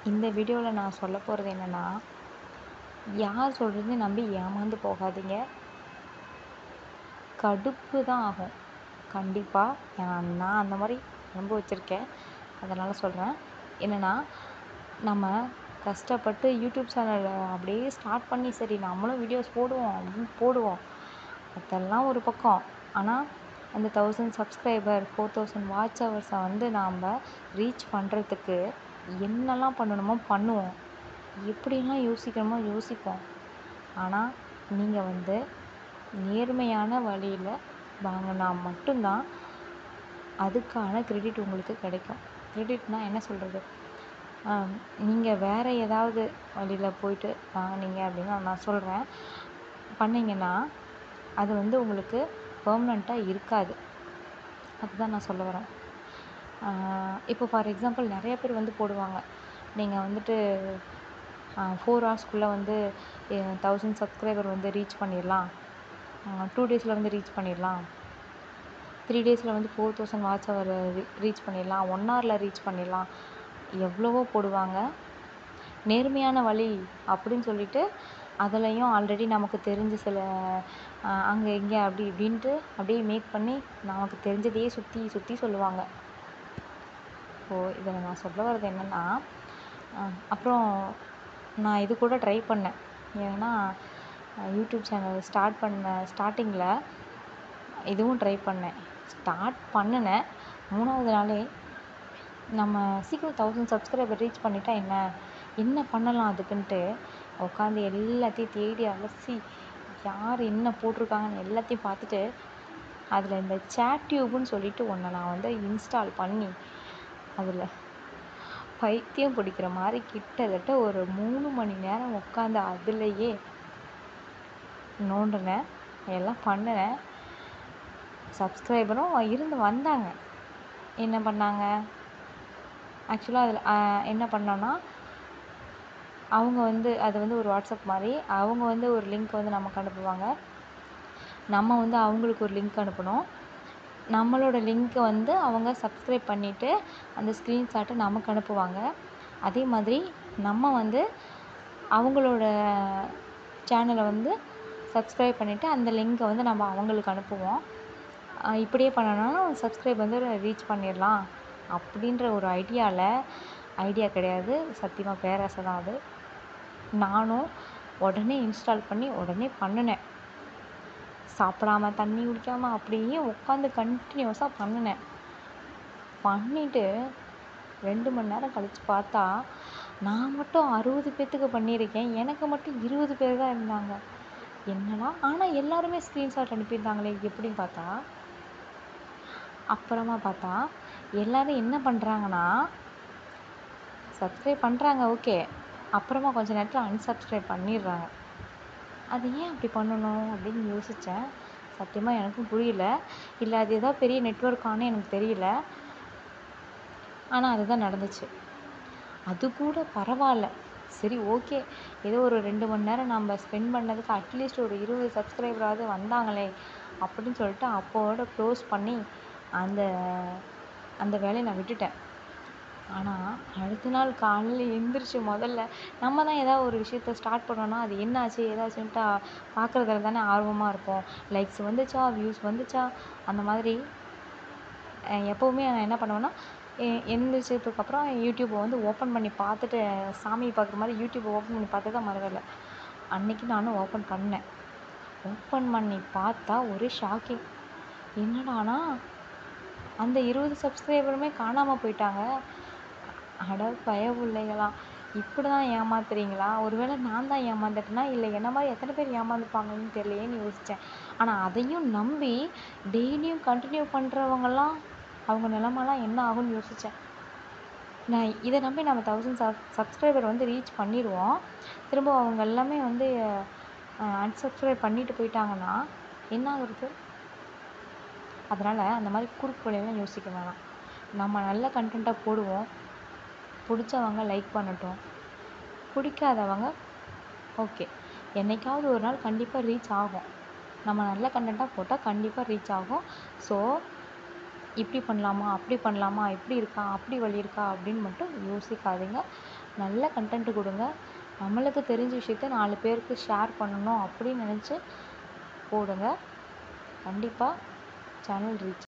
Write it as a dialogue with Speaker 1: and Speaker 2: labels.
Speaker 1: இந்த வீடியோவில் நான் சொல்ல போகிறது என்னென்னா யார் சொல்கிறதையும் நம்பி ஏமாந்து போகாதீங்க கடுப்பு தான் ஆகும் கண்டிப்பாக நான் அந்த மாதிரி அனுபவிச்சிருக்கேன் அதனால் சொல்கிறேன் என்னென்னா நம்ம கஷ்டப்பட்டு யூடியூப் சேனலை அப்படியே ஸ்டார்ட் பண்ணி சரி நம்மளும் வீடியோஸ் போடுவோம் அப்படின்னு போடுவோம் அதெல்லாம் ஒரு பக்கம் ஆனால் அந்த thousand subscriber four thousand watch ஹவர்ஸை வந்து நாம் ரீச் பண்ணுறதுக்கு என்னெல்லாம் பண்ணணுமோ பண்ணுவோம் எப்படிலாம் யோசிக்கணுமோ யோசிப்போம் ஆனால் நீங்கள் வந்து நேர்மையான வழியில் வாங்கினா மட்டும்தான் அதுக்கான கிரெடிட் உங்களுக்கு கிடைக்கும் கிரெடிட்னால் என்ன சொல்கிறது நீங்கள் வேறு ஏதாவது வழியில் போயிட்டு வாங்கினீங்க அப்படின்னா நான் சொல்கிறேன் பண்ணிங்கன்னா அது வந்து உங்களுக்கு பெர்மனண்ட்டாக இருக்காது அதுதான் நான் சொல்ல வரேன் இப்போ ஃபார் எக்ஸாம்பிள் நிறைய பேர் வந்து போடுவாங்க நீங்கள் வந்துட்டு ஃபோர் ஹவர்ஸ்க்குள்ளே வந்து தௌசண்ட் சப்ஸ்கிரைபர் வந்து ரீச் பண்ணிடலாம் டூ டேஸில் வந்து ரீச் பண்ணிடலாம் த்ரீ டேஸில் வந்து four thousand watch hour reach பண்ணிடலாம் ஒன் ஹவரில் ரீச் பண்ணிடலாம் எவ்வளவோ போடுவாங்க நேர்மையான வழி அப்படின்னு சொல்லிட்டு அதுலேயும் ஆல்ரெடி நமக்கு தெரிஞ்ச சில அங்கே இங்கே அப்படி இப்படின்ட்டு அப்படியே மேக் பண்ணி நமக்கு தெரிஞ்சதையே சுற்றி சுற்றி சொல்லுவாங்க ஸோ இதில் நான் சொல்ல வர்றது என்னென்னா அப்புறம் நான் இது கூட ட்ரை பண்ணேன் ஏன்னா யூடியூப் சேனல் ஸ்டார்ட் பண்ண ஸ்டார்டிங்கில் இதுவும் ட்ரை பண்ணேன் ஸ்டார்ட் பண்ணினேன் மூணாவது நாளே நம்ம சீக்கிரம் தௌசண்ட் சப்ஸ்கிரைபர் ரீச் பண்ணிட்டா என்ன என்ன பண்ணலாம் அதுக்குன்ட்டு உட்காந்து எல்லாத்தையும் தேடி அலசி யார் என்ன போட்டிருக்காங்கன்னு எல்லாத்தையும் பார்த்துட்டு அதில் இந்த சேட் டியூப்னு சொல்லிட்டு ஒன்று நான் வந்து இன்ஸ்டால் பண்ணி அதில் பைத்தியம் பிடிக்கிற மாதிரி கிட்டத்தட்ட ஒரு மூணு மணி நேரம் உட்காந்து அதுலேயே நோண்டினேன் எல்லாம் பண்ணினேன் சப்ஸ்கிரைபரும் இருந்து வந்தாங்க என்ன பண்ணாங்க ஆக்சுவலாக அதில் என்ன பண்ணோன்னா அவங்க வந்து அது வந்து ஒரு வாட்ஸ்அப் மாதிரி அவங்க வந்து ஒரு லிங்க் வந்து நமக்கு அனுப்புவாங்க நம்ம வந்து அவங்களுக்கு ஒரு லிங்க் அனுப்பணும் நம்மளோட லிங்க்கை வந்து அவங்க சப்ஸ்கிரைப் பண்ணிவிட்டு அந்த ஸ்க்ரீன்ஷாட்டை நமக்கு அனுப்புவாங்க அதே மாதிரி நம்ம வந்து அவங்களோட சேனலை வந்து சப்ஸ்கிரைப் பண்ணிவிட்டு அந்த லிங்க்கை வந்து நம்ம அவங்களுக்கு அனுப்புவோம் இப்படியே பண்ணனாலும் சப்ஸ்கிரைப் வந்து ரீச் பண்ணிடலாம் அப்படின்ற ஒரு ஐடியாவில் ஐடியா கிடையாது சத்தியமாக பேராசை தான் அது நானும் உடனே இன்ஸ்டால் பண்ணி உடனே பண்ணினேன் சாப்பிடாம தண்ணி குடிக்காமல் அப்படியே உட்காந்து கண்டினியூஸாக பண்ணினேன் பண்ணிவிட்டு ரெண்டு மணி நேரம் கழித்து பார்த்தா நான் மட்டும் அறுபது பேர்த்துக்கு பண்ணியிருக்கேன் எனக்கு மட்டும் இருபது பேர் தான் இருந்தாங்க என்னடா ஆனால் எல்லாருமே ஸ்க்ரீன்ஷாட் அனுப்பியிருந்தாங்களே எப்படின்னு பார்த்தா அப்புறமா பார்த்தா எல்லோரும் என்ன பண்ணுறாங்கன்னா சப்ஸ்கிரைப் பண்ணுறாங்க ஓகே அப்புறமா கொஞ்ச நேரத்தில் அன்சப்ஸ்கிரைப் பண்ணிடுறாங்க அது ஏன் அப்படி பண்ணணும் அப்படின்னு யோசித்தேன் சத்தியமாக எனக்கும் புரியல இல்லை அது ஏதோ பெரிய நெட்ஒர்க்கானு எனக்கு தெரியல ஆனால் அதுதான் நடந்துச்சு அது கூட பரவாயில்ல சரி ஓகே ஏதோ ஒரு ரெண்டு மணி நேரம் நம்ம ஸ்பெண்ட் பண்ணதுக்கு அட்லீஸ்ட் ஒரு இருபது சப்ஸ்கிரைபராவது வந்தாங்களே அப்படின்னு சொல்லிட்டு அப்போவோட க்ளோஸ் பண்ணி அந்த அந்த வேலையை நான் விட்டுட்டேன் ஆனால் அடுத்த நாள் காலையில் எழுந்திரிச்சு முதல்ல நம்ம தான் ஏதாவது ஒரு விஷயத்த ஸ்டார்ட் பண்ணோன்னா அது என்னாச்சு ஏதாச்சுன்ட்டு பார்க்குறதுல தானே ஆர்வமாக இருப்போம் லைக்ஸ் வந்துச்சா வியூஸ் வந்துச்சா அந்த மாதிரி எப்போவுமே நான் என்ன பண்ணுவேன்னா எழுந்திரிச்சதுக்கப்புறம் யூடியூப்பை வந்து ஓப்பன் பண்ணி பார்த்துட்டு சாமி பார்க்குற மாதிரி யூடியூப்பை ஓப்பன் பண்ணி பார்த்து தான் மறவேலை அன்றைக்கி நானும் ஓப்பன் பண்ணேன் ஓப்பன் பண்ணி பார்த்தா ஒரே ஷாக்கிங் என்னடானா அந்த இருபது சப்ஸ்கிரைபருமே காணாமல் போயிட்டாங்க அட பயபுள்ளைகளா இப்படி தான் ஏமாத்துறீங்களா ஒருவேளை நான் தான் ஏமாந்துட்டேனா இல்லை என்ன மாதிரி எத்தனை பேர் ஏமாந்துப்பாங்கன்னு தெரியலையேன்னு யோசித்தேன் ஆனால் அதையும் நம்பி டெய்லியும் கண்டினியூ பண்ணுறவங்கலாம் அவங்க நிலமெல்லாம் என்ன ஆகும்னு யோசித்தேன் நான் இதை நம்பி நம்ம தௌசண்ட் சப் சப்ஸ்கிரைபர் வந்து ரீச் பண்ணிடுவோம் திரும்ப அவங்க எல்லாமே வந்து அன்சப்ஸ்கிரைப் பண்ணிட்டு போயிட்டாங்கன்னா என்ன ஆகுறது அதனால் அந்த மாதிரி குறுக்கு வழியெல்லாம் யோசிக்க வேணாம் நம்ம நல்ல கண்டென்ட்டாக போடுவோம் பிடிச்சவங்க லைக் பண்ணட்டும் பிடிக்காதவங்க ஓகே என்றைக்காவது ஒரு நாள் கண்டிப்பாக ரீச் ஆகும் நம்ம நல்ல கண்டென்ட்டாக போட்டால் கண்டிப்பாக ரீச் ஆகும் ஸோ இப்படி பண்ணலாமா அப்படி பண்ணலாமா இப்படி இருக்கா அப்படி வழி இருக்கா அப்படின்னு மட்டும் யோசிக்காதீங்க நல்ல கண்டென்ட்டு கொடுங்க நம்மளுக்கு தெரிஞ்ச விஷயத்த நாலு பேருக்கு ஷேர் பண்ணணும் அப்படின்னு நினச்சி போடுங்க கண்டிப்பாக சேனல் ரீச்